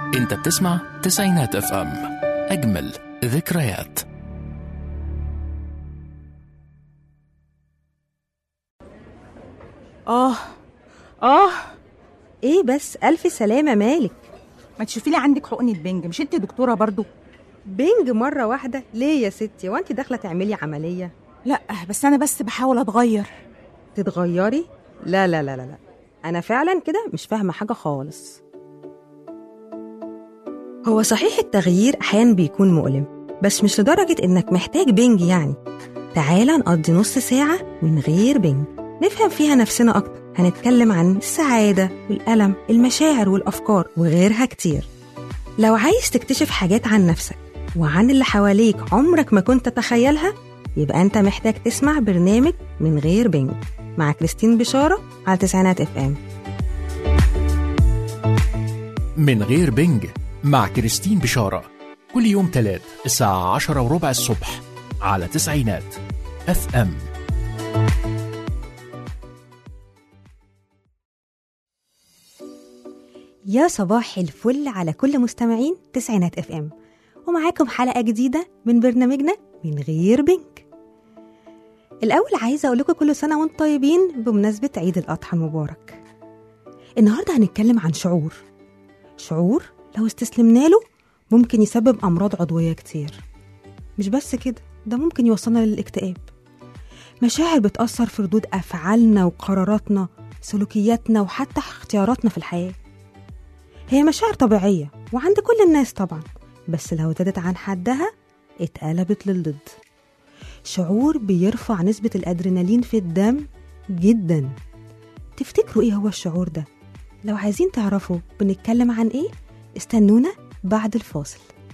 انت بتسمع تسعينات اف ام اجمل ذكريات اه اه ايه بس الف سلامه مالك ما تشوفي لي عندك حقنه بنج مش انت دكتوره برضو بنج مره واحده ليه يا ستي وانت داخله تعملي عمليه لا بس انا بس بحاول اتغير تتغيري لا لا لا لا لا انا فعلا كده مش فاهمه حاجه خالص هو صحيح التغيير احيانا بيكون مؤلم بس مش لدرجه انك محتاج بنج يعني تعالى نقضي نص ساعه من غير بنج نفهم فيها نفسنا اكتر هنتكلم عن السعاده والالم المشاعر والافكار وغيرها كتير لو عايز تكتشف حاجات عن نفسك وعن اللي حواليك عمرك ما كنت تتخيلها يبقى انت محتاج تسمع برنامج من غير بنج مع كريستين بشارة على تسعينات اف ام من غير بنج مع كريستين بشارة كل يوم تلات الساعة عشرة وربع الصبح على تسعينات اف ام يا صباح الفل على كل مستمعين تسعينات اف ام ومعاكم حلقة جديدة من برنامجنا من غير بنك الأول عايزة أقول لكم كل سنة وانتم طيبين بمناسبة عيد الأضحى المبارك النهاردة هنتكلم عن شعور شعور لو استسلمنا له ممكن يسبب أمراض عضوية كتير مش بس كده ده ممكن يوصلنا للاكتئاب مشاعر بتأثر في ردود أفعالنا وقراراتنا سلوكياتنا وحتى اختياراتنا في الحياة هي مشاعر طبيعية وعند كل الناس طبعا بس لو زادت عن حدها اتقلبت للضد شعور بيرفع نسبة الأدرينالين في الدم جدا تفتكروا ايه هو الشعور ده؟ لو عايزين تعرفوا بنتكلم عن ايه استنونا بعد الفاصل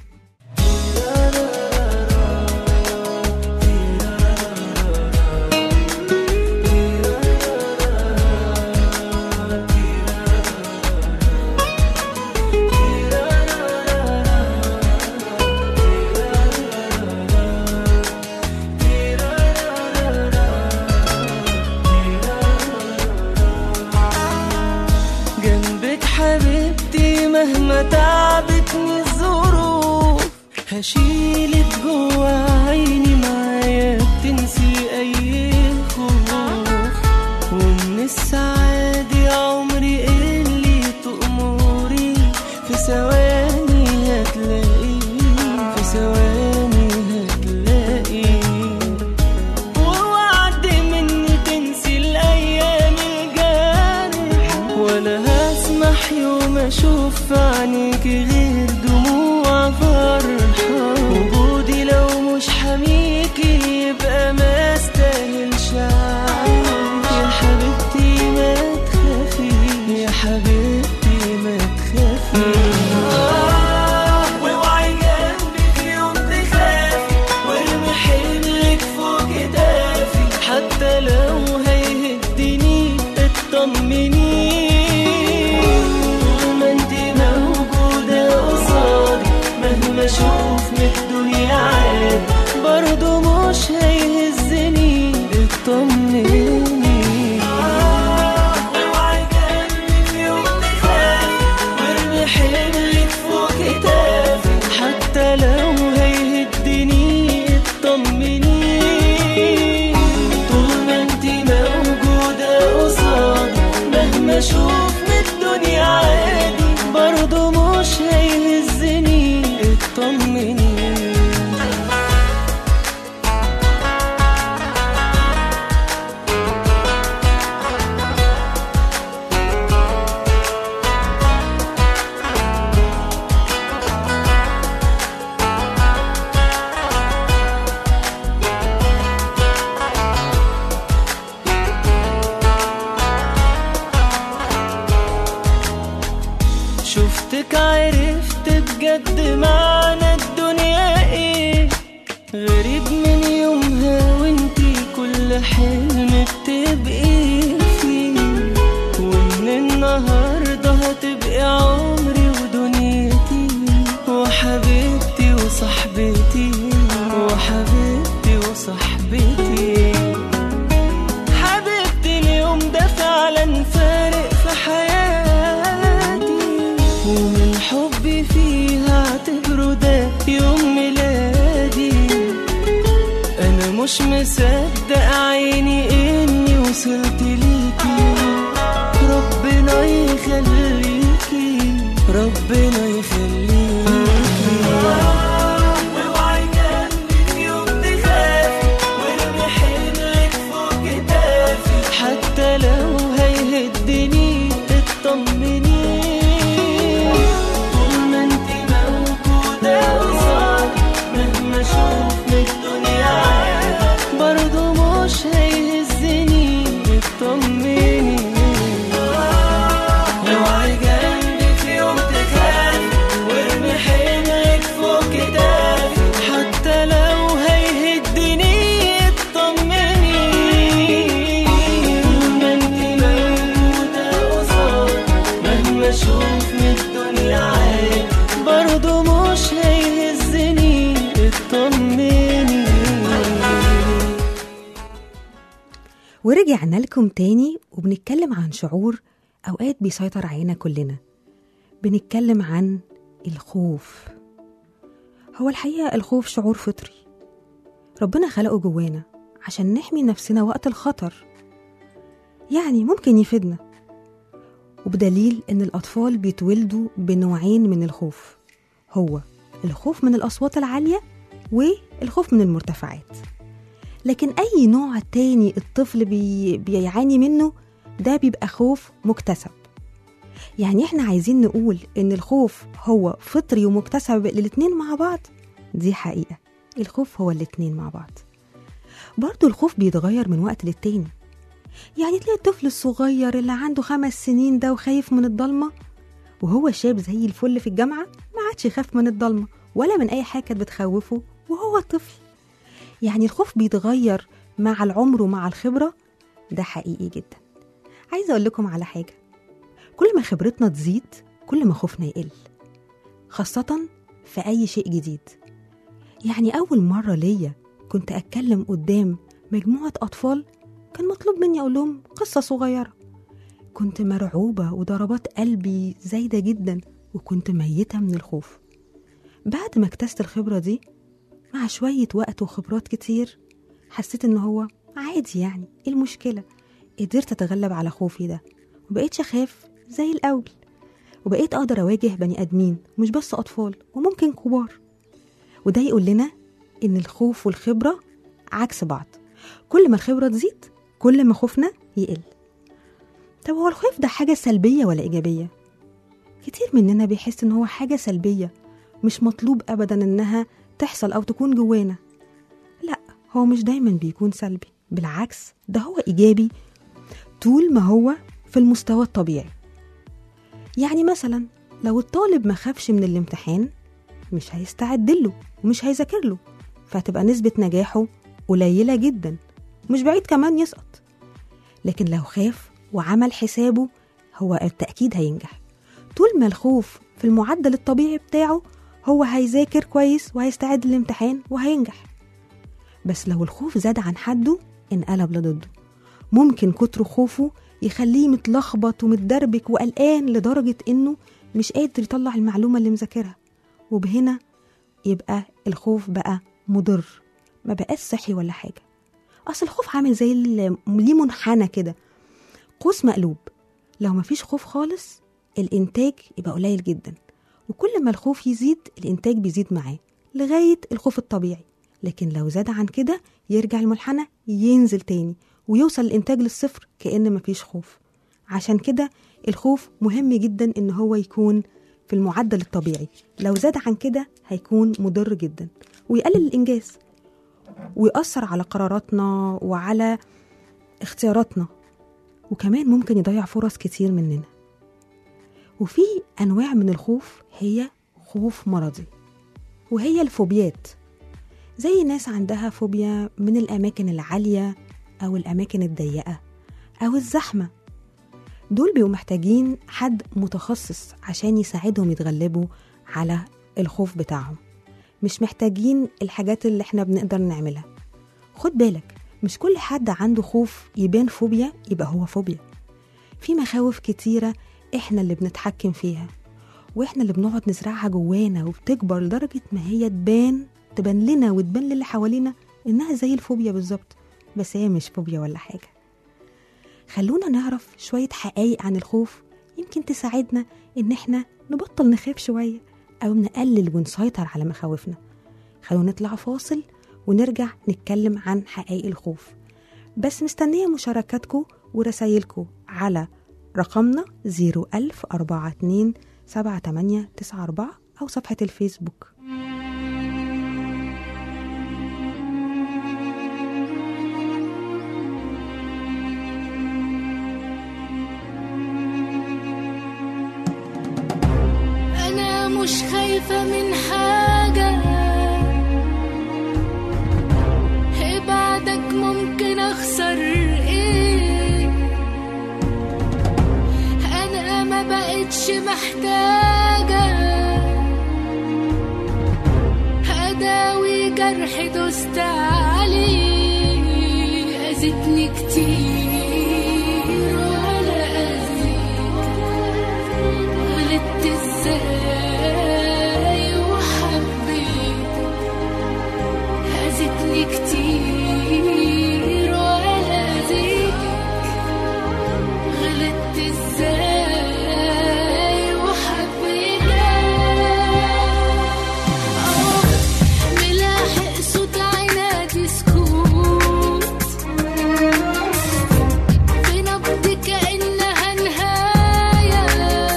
جنبك حبيبتي مهما تعبتني الظروف هشيلك جوا عيني معايا بتنسي اي خوف ومن السعادة يا عمري اللي تأمري في ثواني هتلاقيه في ثواني هتلاقيه ووعد مني تنسي الايام الجارحة ولا هسمح يوم اشوف في عينيك غير دموع فرحة وجودي لو مش حميكي يبقى ما استاهلش عيش يا حبيبتي ما تخافي يا حبيبتي ما تخافي واوعي جنبي في يوم تخافي وارمي حملك فوق كتافي حتى لو هيهدني اطمني طول ما انت موجودة قصادي مهما اشوف من الدنيا عادي برضه مش هيهزني اطمني اوعي جنبي في يوم تخافي وارمي حملك فوق كتافي حتى لو هيهدني اطمني طول ما انت موجودة قصادي مهما اشوف من الدنيا عادي برضه مش هيهزني اطمني شفتك عرفت بجد معنى الدنيا ايه غريب من يومها وانتي كل حلم بتبقي فيه ومن النهارده هتبقي عمري ودنيتي وحبيبتي وصاحبتي وحبيبتي وصاحبتي حبيبتي اليوم ده فعلا فارق في حياتي ومن حبي مش مصدق عيني اني وصلت ليكي ربنا يخليكي ربنا يخليكي اوعي جنبي يوم تخافي وارمي حملك فوق كتافي حتى لو هيهدني اطمني طول ما انت موجودة قصادي مهما اشوف من الدنيا عادي برضه مش هيهزني اطمني اوعي جنبي في يوم تخافي وارمي حملك فوق كتافي حتى لو هيهدني اطمني طول ما انت موجودة قصادي مهما اشوف من الدنيا عادي برضه مش هيهزني اطمني ورجعنا لكم تاني وبنتكلم عن شعور أوقات بيسيطر علينا كلنا بنتكلم عن الخوف هو الحقيقة الخوف شعور فطري ربنا خلقه جوانا عشان نحمي نفسنا وقت الخطر يعني ممكن يفيدنا وبدليل إن الأطفال بيتولدوا بنوعين من الخوف هو الخوف من الأصوات العالية والخوف من المرتفعات لكن أي نوع تاني الطفل بي... بيعاني منه ده بيبقى خوف مكتسب يعني احنا عايزين نقول ان الخوف هو فطري ومكتسب الاتنين مع بعض دي حقيقة الخوف هو الاتنين مع بعض برضو الخوف بيتغير من وقت للتاني يعني تلاقي الطفل الصغير اللي عنده خمس سنين ده وخايف من الضلمة وهو شاب زي الفل في الجامعة ما عادش يخاف من الضلمة ولا من أي حاجة كانت بتخوفه وهو طفل يعني الخوف بيتغير مع العمر ومع الخبرة ده حقيقي جدا عايزة أقول لكم على حاجة كل ما خبرتنا تزيد كل ما خوفنا يقل خاصة في أي شيء جديد يعني أول مرة ليا كنت أتكلم قدام مجموعة أطفال كان مطلوب مني أقول لهم قصة صغيرة كنت مرعوبة وضربات قلبي زايدة جدا وكنت ميتة من الخوف بعد ما اكتسبت الخبرة دي مع شوية وقت وخبرات كتير حسيت إن هو عادي يعني إيه المشكلة قدرت أتغلب على خوفي ده وبقيتش أخاف زي الأول وبقيت أقدر أواجه بني آدمين مش بس أطفال وممكن كبار وده يقول لنا إن الخوف والخبرة عكس بعض كل ما الخبرة تزيد كل ما خوفنا يقل طب هو الخوف ده حاجة سلبية ولا إيجابية؟ كتير مننا بيحس إن هو حاجة سلبية مش مطلوب أبدا إنها تحصل أو تكون جوانا لا هو مش دايما بيكون سلبي بالعكس ده هو إيجابي طول ما هو في المستوى الطبيعي يعني مثلا لو الطالب ما خافش من الامتحان مش هيستعد له ومش هيذاكر له فهتبقى نسبة نجاحه قليلة جدا مش بعيد كمان يسقط لكن لو خاف وعمل حسابه هو التأكيد هينجح طول ما الخوف في المعدل الطبيعي بتاعه هو هيذاكر كويس وهيستعد للامتحان وهينجح بس لو الخوف زاد عن حده انقلب لضده ممكن كتر خوفه يخليه متلخبط ومتدربك وقلقان لدرجة إنه مش قادر يطلع المعلومة اللي مذاكرها وبهنا يبقى الخوف بقى مضر ما بقاش صحي ولا حاجة أصل الخوف عامل زي ال- ليه منحنى كده قوس مقلوب لو مفيش خوف خالص الإنتاج يبقى قليل جدا وكل ما الخوف يزيد الإنتاج بيزيد معاه لغاية الخوف الطبيعي لكن لو زاد عن كده يرجع المنحنى ينزل تاني ويوصل الإنتاج للصفر كأن مفيش خوف عشان كده الخوف مهم جدا إن هو يكون في المعدل الطبيعي لو زاد عن كده هيكون مضر جدا ويقلل الإنجاز ويأثر على قراراتنا وعلى اختياراتنا وكمان ممكن يضيع فرص كتير مننا وفي أنواع من الخوف هي خوف مرضي وهي الفوبيات زي ناس عندها فوبيا من الأماكن العالية أو الأماكن الضيقة أو الزحمة دول بيبقوا محتاجين حد متخصص عشان يساعدهم يتغلبوا على الخوف بتاعهم مش محتاجين الحاجات اللي احنا بنقدر نعملها خد بالك مش كل حد عنده خوف يبان فوبيا يبقى هو فوبيا في مخاوف كتيرة احنا اللي بنتحكم فيها واحنا اللي بنقعد نزرعها جوانا وبتكبر لدرجة ما هي تبان تبان لنا وتبان للي حوالينا إنها زي الفوبيا بالظبط بس هي مش فوبيا ولا حاجة خلونا نعرف شوية حقايق عن الخوف يمكن تساعدنا إن إحنا نبطل نخاف شوية أو نقلل ونسيطر على مخاوفنا خلونا نطلع فاصل ونرجع نتكلم عن حقائق الخوف بس مستنية مشاركاتكم ورسايلكم على رقمنا 01042 7894 أو صفحة الفيسبوك أنا مش خايفة من حاجة بعدك ممكن أخسر إيه أنا ما بقتش محتاجة أداوي جرح دوست عليه أذتني كتير ولا أذيت غلطت ازاي وحبيتك أذتني كتير ولا أذيتك غلطت ازاي وحبيتك اه ملاحق صوت عنادي سكوت في نبض كأنها نهاية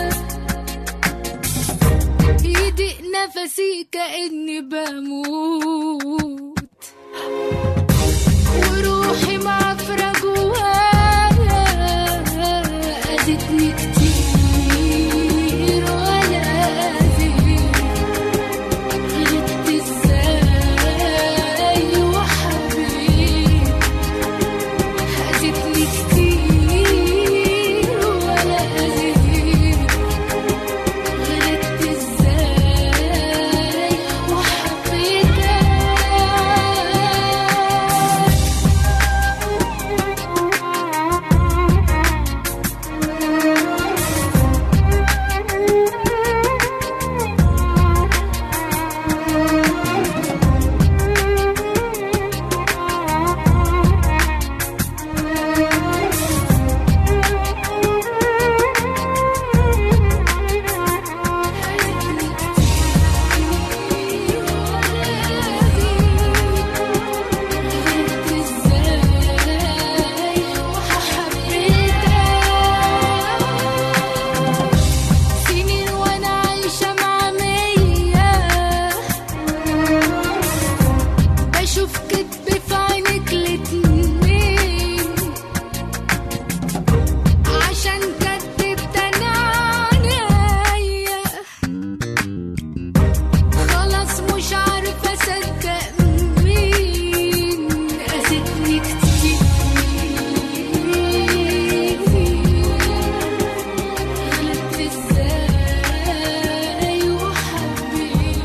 يضيق نفسي كأني بموت وروحي معفرة جوايا أذتني كتير ولا أذيت غلطت ازاي وحبيت أذتني كتير ولا أذيت غلطت ازاي وحبيتك سنين وانا عايشة مع مية بشوف كدب في عينك الاتنين عشان كدبت انا عينيا خلاص مش عارفة اصدق مين اذتني كتير غلطت ازاي وحبيت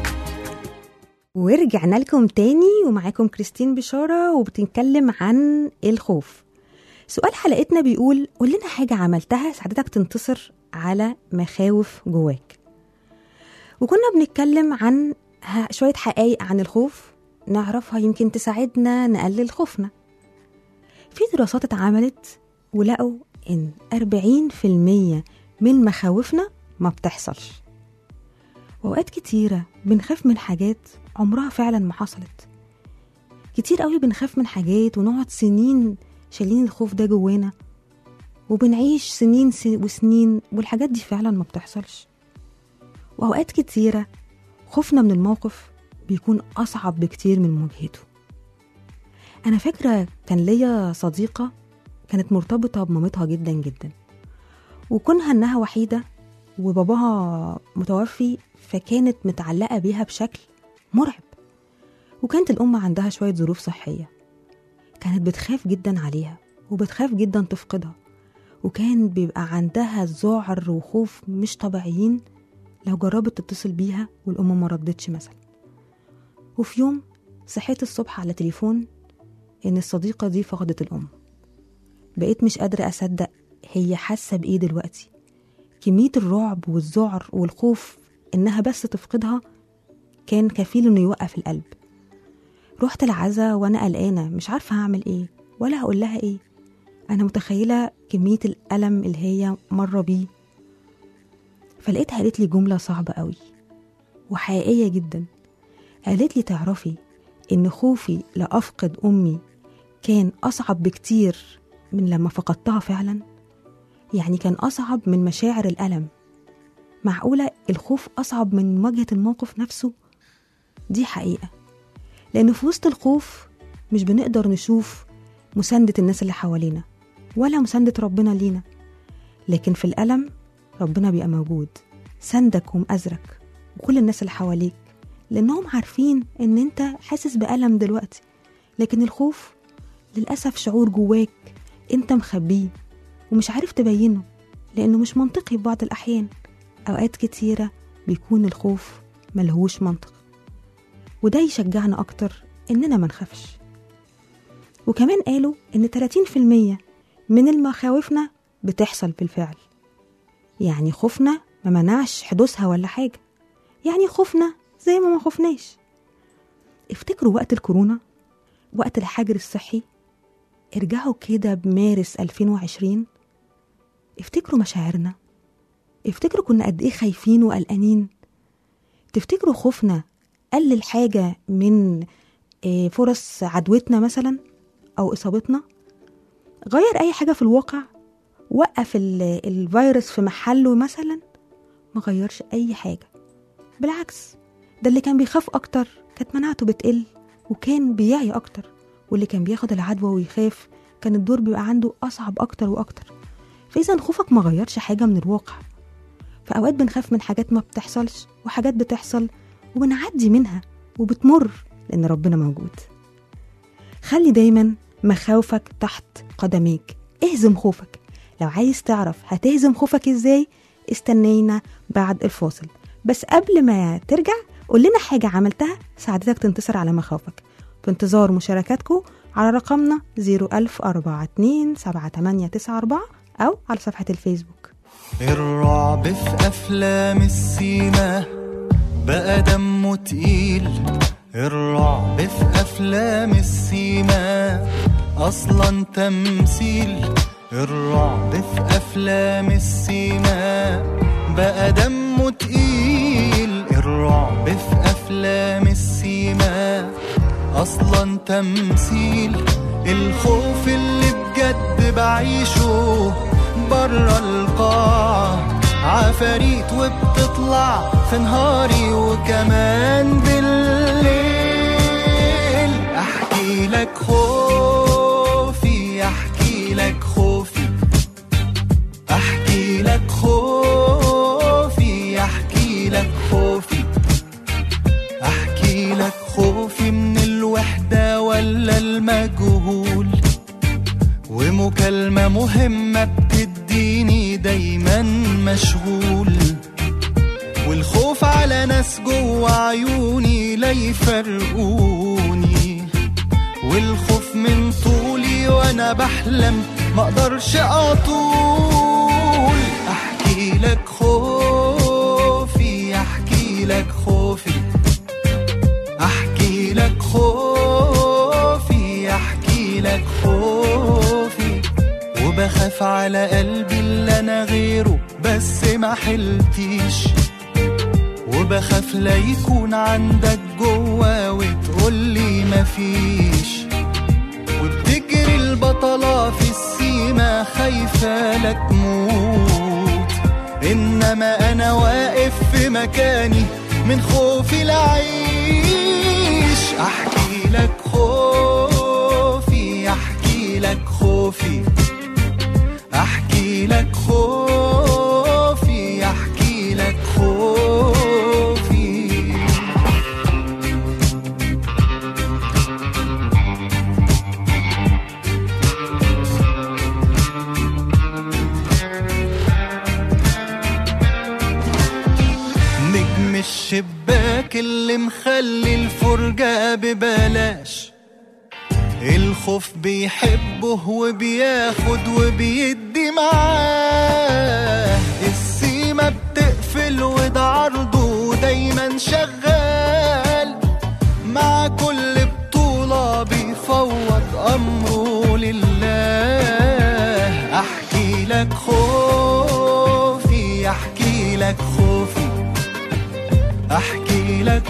ورجعنا لكم تاني ومعاكم كريستين بشارة وبتنكلم عن الخوف سؤال حلقتنا بيقول قول لنا حاجة عملتها ساعدتك تنتصر على مخاوف جواك وكنا بنتكلم عن ه- شوية حقائق عن الخوف نعرفها يمكن تساعدنا نقلل خوفنا في دراسات اتعملت ولقوا إن 40% من مخاوفنا ما بتحصلش وأوقات كتيرة بنخاف من حاجات عمرها فعلا ما حصلت كتير قوي بنخاف من حاجات ونقعد سنين شايلين الخوف ده جوانا وبنعيش سنين س- وسنين والحاجات دي فعلا ما بتحصلش وأوقات كتيرة خوفنا من الموقف بيكون أصعب بكتير من مواجهته أنا فاكرة كان ليا صديقة كانت مرتبطة بمامتها جدا جدا وكونها إنها وحيدة وباباها متوفي فكانت متعلقة بيها بشكل مرعب وكانت الأم عندها شوية ظروف صحية كانت بتخاف جدا عليها وبتخاف جدا تفقدها وكان بيبقى عندها ذعر وخوف مش طبيعيين لو جربت تتصل بيها والأم ما ردتش مثلا وفي يوم صحيت الصبح على تليفون إن الصديقة دي فقدت الأم بقيت مش قادرة أصدق هي حاسة بإيه دلوقتي كمية الرعب والذعر والخوف إنها بس تفقدها كان كفيل إنه يوقف القلب رحت العزا وانا قلقانه مش عارفه هعمل ايه ولا هقول لها ايه انا متخيله كميه الالم اللي هي مره بيه فلقيتها قالت لي جمله صعبه قوي وحقيقيه جدا قالت لي تعرفي ان خوفي لافقد امي كان اصعب بكتير من لما فقدتها فعلا يعني كان اصعب من مشاعر الالم معقوله الخوف اصعب من مواجهه الموقف نفسه دي حقيقه لأن في وسط الخوف مش بنقدر نشوف مساندة الناس اللي حوالينا ولا مساندة ربنا لينا لكن في الألم ربنا بيبقى موجود سندك ومأزرك وكل الناس اللي حواليك لأنهم عارفين إن أنت حاسس بألم دلوقتي لكن الخوف للأسف شعور جواك أنت مخبيه ومش عارف تبينه لأنه مش منطقي في بعض الأحيان أوقات كتيرة بيكون الخوف ملهوش منطق وده يشجعنا أكتر إننا ما نخافش وكمان قالوا إن 30% من المخاوفنا بتحصل بالفعل يعني خوفنا ما منعش حدوثها ولا حاجة يعني خوفنا زي ما ما خفناش افتكروا وقت الكورونا وقت الحجر الصحي ارجعوا كده بمارس 2020 افتكروا مشاعرنا افتكروا كنا قد ايه خايفين وقلقانين تفتكروا خوفنا قلل حاجة من آه، فرص عدوتنا مثلا أو إصابتنا غير أي حاجة في الواقع وقف ال- الفيروس في محله مثلا ما غيرش أي حاجة بالعكس ده اللي كان بيخاف أكتر كانت مناعته بتقل وكان بيعي أكتر واللي كان بياخد العدوى ويخاف كان الدور بيبقى عنده أصعب أكتر وأكتر فإذا خوفك ما غيرش حاجة من الواقع فأوقات بنخاف من حاجات ما بتحصلش وحاجات بتحصل وبنعدي منها وبتمر لأن ربنا موجود خلي دايما مخاوفك تحت قدميك اهزم خوفك لو عايز تعرف هتهزم خوفك ازاي استنينا بعد الفاصل بس قبل ما ترجع قول لنا حاجة عملتها ساعدتك تنتصر على مخاوفك في انتظار مشاركاتكم على رقمنا 01042 أو على صفحة الفيسبوك الرعب في أفلام السيما بقى دمه تقيل الرعب في أفلام السيما أصلا تمثيل الرعب في أفلام السيما بقى دمه تقيل الرعب في أفلام السيما أصلا تمثيل الخوف اللي بجد بعيشه برا القاعة عفاريت وبتطلع في نهاري وكمان بالليل احكي لك خوفي احكي لك خوفي احكي لك خوفي احكي لك خوفي احكي لك خوفي من الوحدة ولا المجهول ومكالمة مهمة بتديني دايما مشغول والخوف على ناس جوا عيوني لا يفرقوني والخوف من طولي وانا بحلم ما اقدرش اطول احكي لك خوفي احكي لك خوفي احكي لك خوفي احكي لك خوفي وبخاف على قلبي اللي انا غيره بس ما حلتيش وبخاف لا يكون عندك جوا وتقولي مفيش وبتجري البطلة في السيما خايفة لا تموت إنما أنا واقف في مكاني من خوفي لعيش أحكي لك خوفي أحكي لك خوفي أحكي لك خوفي أحكي لك خوفي نجم الشباك اللي مخلي الفرجة ببلاش الخوف بيحبه وبياخد وبيدي معاه السيما بتقفل وده عرضه دايما شغال مع كل بطولة احكي لك خوفي احكي لك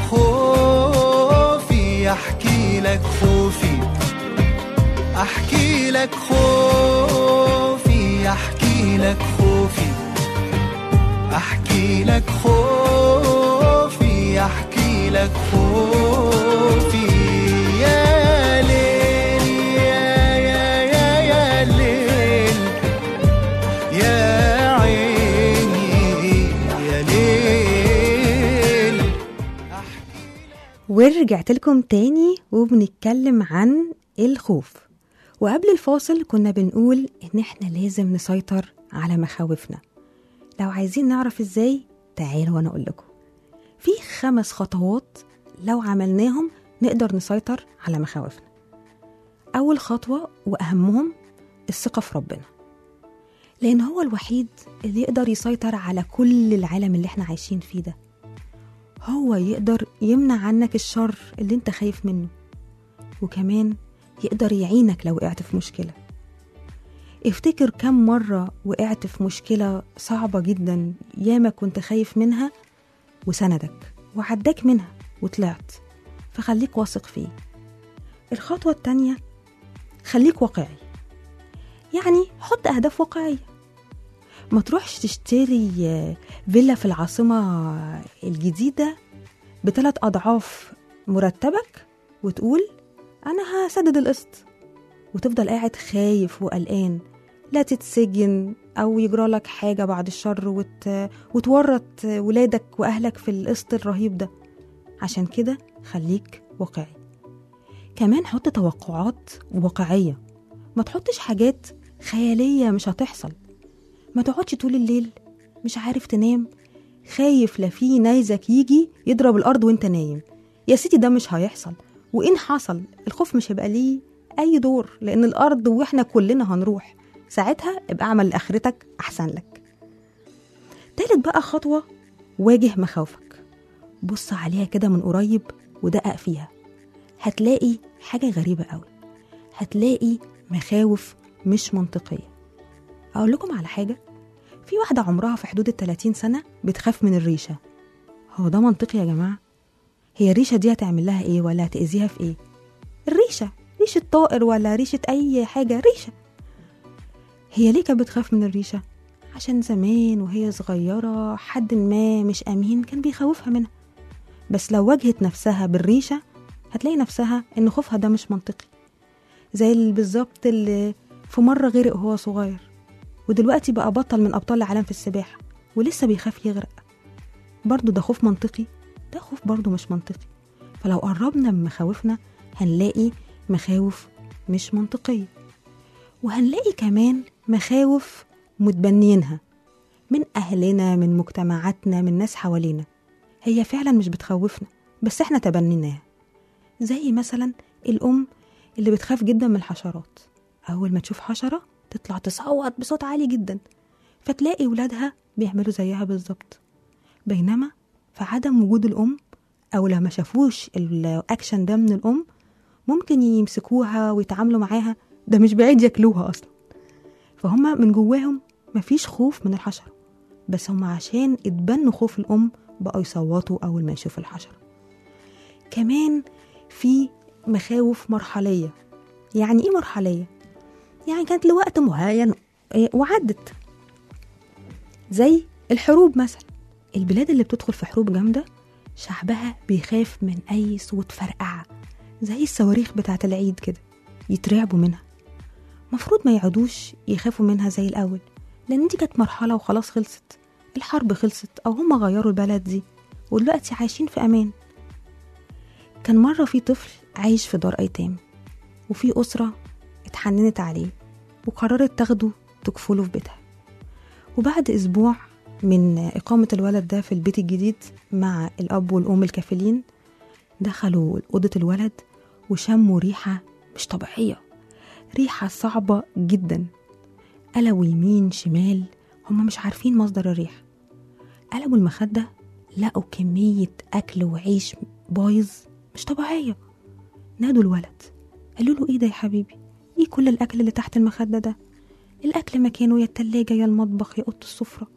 خوفي احكي لك خوفي احكي لك خوفي احكي لك خوفي احكي لك خوفي احكي لك خوفي يا ليل يا يا يا يا ليل يا عيني يا ليل ورجعت لكم تاني وبنتكلم عن الخوف وقبل الفاصل كنا بنقول ان احنا لازم نسيطر على مخاوفنا لو عايزين نعرف ازاي تعالوا وانا اقول لكم في خمس خطوات لو عملناهم نقدر نسيطر على مخاوفنا اول خطوه واهمهم الثقه في ربنا لان هو الوحيد اللي يقدر يسيطر على كل العالم اللي احنا عايشين فيه ده هو يقدر يمنع عنك الشر اللي انت خايف منه وكمان يقدر يعينك لو وقعت في مشكلة افتكر كم مرة وقعت في مشكلة صعبة جدا ياما كنت خايف منها وسندك وعداك منها وطلعت فخليك واثق فيه الخطوة التانية خليك واقعي يعني حط أهداف واقعية ما تروحش تشتري آه، فيلا في العاصمة الجديدة بثلاث أضعاف مرتبك وتقول أنا هسدد القسط وتفضل قاعد خايف وقلقان لا تتسجن أو يجرى لك حاجة بعد الشر وت... وتورط ولادك وأهلك في القسط الرهيب ده عشان كده خليك واقعي كمان حط توقعات واقعية ما تحطش حاجات خيالية مش هتحصل ما تقعدش طول الليل مش عارف تنام خايف لا في نيزك يجي يضرب الأرض وانت نايم يا سيدي ده مش هيحصل وإن حصل الخوف مش هيبقى ليه أي دور لأن الأرض وإحنا كلنا هنروح ساعتها ابقى اعمل لآخرتك أحسن لك تالت بقى خطوة واجه مخاوفك بص عليها كده من قريب ودقق فيها هتلاقي حاجة غريبة قوي هتلاقي مخاوف مش منطقية أقول لكم على حاجة في واحدة عمرها في حدود التلاتين سنة بتخاف من الريشة هو ده منطقي يا جماعة هي الريشة دي هتعمل لها ايه ولا هتأذيها في ايه الريشة ريشة طائر ولا ريشة أي حاجة ريشة هي ليه كانت بتخاف من الريشة عشان زمان وهي صغيرة حد ما مش أمين كان بيخوفها منها بس لو واجهت نفسها بالريشة هتلاقي نفسها إن خوفها ده مش منطقي زي اللي بالظبط اللي في مرة غرق وهو صغير ودلوقتي بقى بطل من أبطال العالم في السباحة ولسه بيخاف يغرق برضه ده خوف منطقي ده خوف برضه مش منطقي فلو قربنا من مخاوفنا هنلاقي مخاوف مش منطقية وهنلاقي كمان مخاوف متبنيينها من أهلنا من مجتمعاتنا من ناس حوالينا هي فعلا مش بتخوفنا بس احنا تبنيناها زي مثلا الأم اللي بتخاف جدا من الحشرات أول ما تشوف حشرة تطلع تصوت بصوت عالي جدا فتلاقي ولادها بيعملوا زيها بالظبط بينما في عدم وجود الأم أو لما شافوش الأكشن ده من الأم ممكن يمسكوها ويتعاملوا معاها ده مش بعيد ياكلوها أصلا فهم من جواهم مفيش خوف من الحشرة بس هم عشان اتبنوا خوف الأم بقوا يصوتوا أول ما يشوفوا الحشرة كمان في مخاوف مرحلية يعني إيه مرحلية؟ يعني كانت لوقت معين إيه، وعدت زي الحروب مثلا البلاد اللي بتدخل في حروب جامدة شعبها بيخاف من أي صوت فرقعة زي الصواريخ بتاعة العيد كده يترعبوا منها مفروض ما يقعدوش يخافوا منها زي الأول لأن دي كانت مرحلة وخلاص خلصت الحرب خلصت أو هم غيروا البلد دي ودلوقتي عايشين في أمان كان مرة في طفل عايش في دار أيتام وفي أسرة اتحننت عليه وقررت تاخده تكفله في بيتها وبعد أسبوع من إقامة الولد ده في البيت الجديد مع الأب والأم الكافلين دخلوا أوضة الولد وشموا ريحة مش طبيعية ريحة صعبة جدا قلبوا يمين شمال هما مش عارفين مصدر الريحة قلبوا المخدة لقوا كمية أكل وعيش بايظ مش طبيعية نادوا الولد قالوا له ايه ده يا حبيبي ايه كل الأكل اللي تحت المخدة ده الأكل مكانه يا التلاجة يا المطبخ يا أوضة السفرة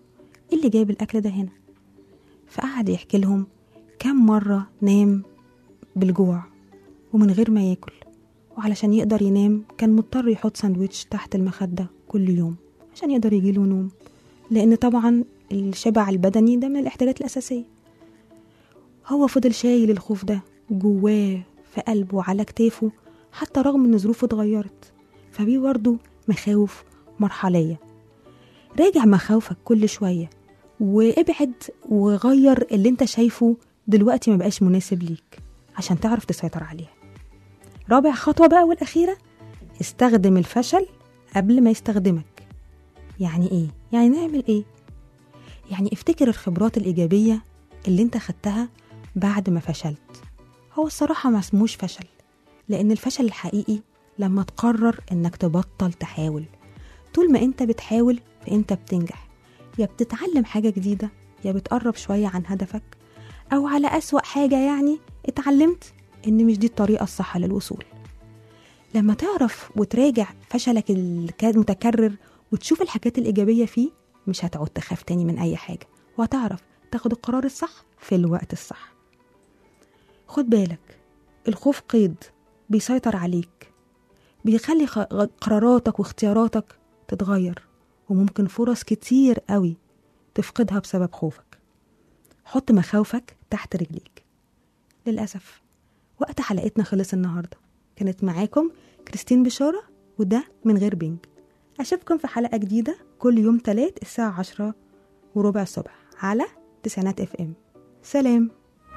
إيه اللي جايب الأكل ده هنا فقعد يحكي لهم كم مرة نام بالجوع ومن غير ما ياكل وعلشان يقدر ينام كان مضطر يحط ساندويتش تحت المخدة كل يوم عشان يقدر يجيله نوم لأن طبعا الشبع البدني ده من الاحتياجات الأساسية هو فضل شايل الخوف ده جواه في قلبه على كتافه حتى رغم ان ظروفه اتغيرت فبيه برضه مخاوف مرحلية راجع مخاوفك كل شوية وابعد وغير اللي انت شايفه دلوقتي ما بقاش مناسب ليك عشان تعرف تسيطر عليها رابع خطوة بقى والأخيرة استخدم الفشل قبل ما يستخدمك يعني ايه؟ يعني نعمل ايه؟ يعني افتكر الخبرات الإيجابية اللي انت خدتها بعد ما فشلت هو الصراحة ما اسموش فشل لأن الفشل الحقيقي لما تقرر إنك تبطل تحاول طول ما أنت بتحاول فأنت بتنجح يا بتتعلم حاجة جديدة يا بتقرب شوية عن هدفك أو على أسوأ حاجة يعني اتعلمت إن مش دي الطريقة الصح للوصول لما تعرف وتراجع فشلك المتكرر وتشوف الحاجات الإيجابية فيه مش هتعود تخاف تاني من أي حاجة وهتعرف تاخد القرار الصح في الوقت الصح خد بالك الخوف قيد بيسيطر عليك بيخلي خ- قراراتك واختياراتك تتغير وممكن فرص كتير قوي تفقدها بسبب خوفك حط مخاوفك تحت رجليك للأسف وقت حلقتنا خلص النهاردة كانت معاكم كريستين بشارة وده من غير بينج أشوفكم في حلقة جديدة كل يوم تلات الساعة عشرة وربع الصبح على تسعينات اف ام سلام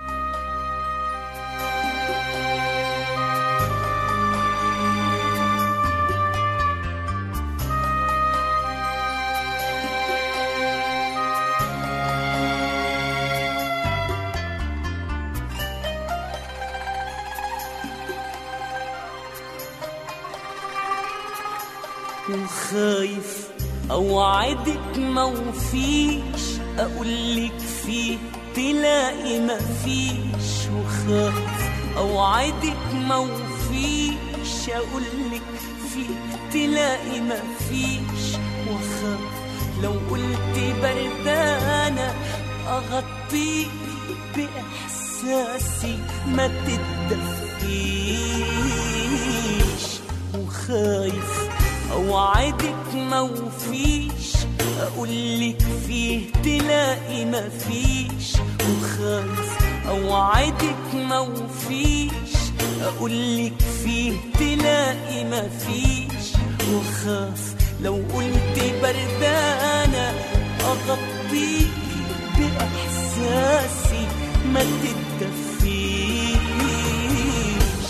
وخايف اوعدك ما وفيش اقولك فيه تلاقي ما فيش وخايف اوعدك ما وفيش اقولك فيه تلاقي ما فيش وخايف لو قلت بردانة اغطيك باحساسي ما تتدفيش وخايف اوعدك ما وفيش اقولك فيه تلاقي ما فيش وخايف اوعدك ما وفيش اقولك فيه تلاقي ما فيش وخاف لو قلت بردانة اغطيك باحساسي ما تتدفيش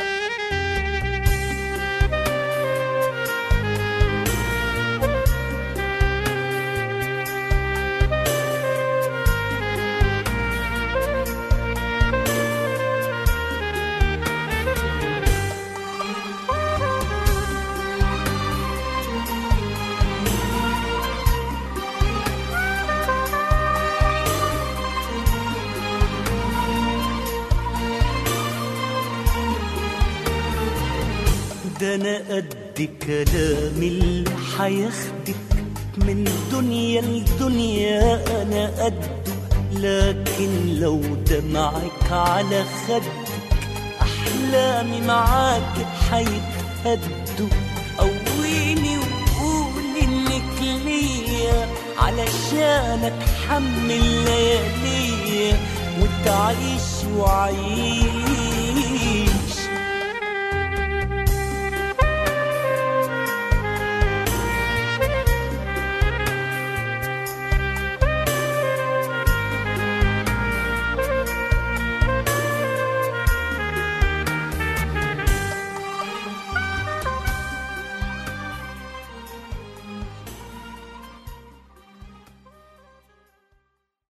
ده انا قد كلام اللي حياخدك من دنيا لدنيا انا قده لكن لو دمعك على خدك احلامي معاك حيتهدوا قويني وقول انك ليا علشان اتحمل لياليا وتعيش وعيش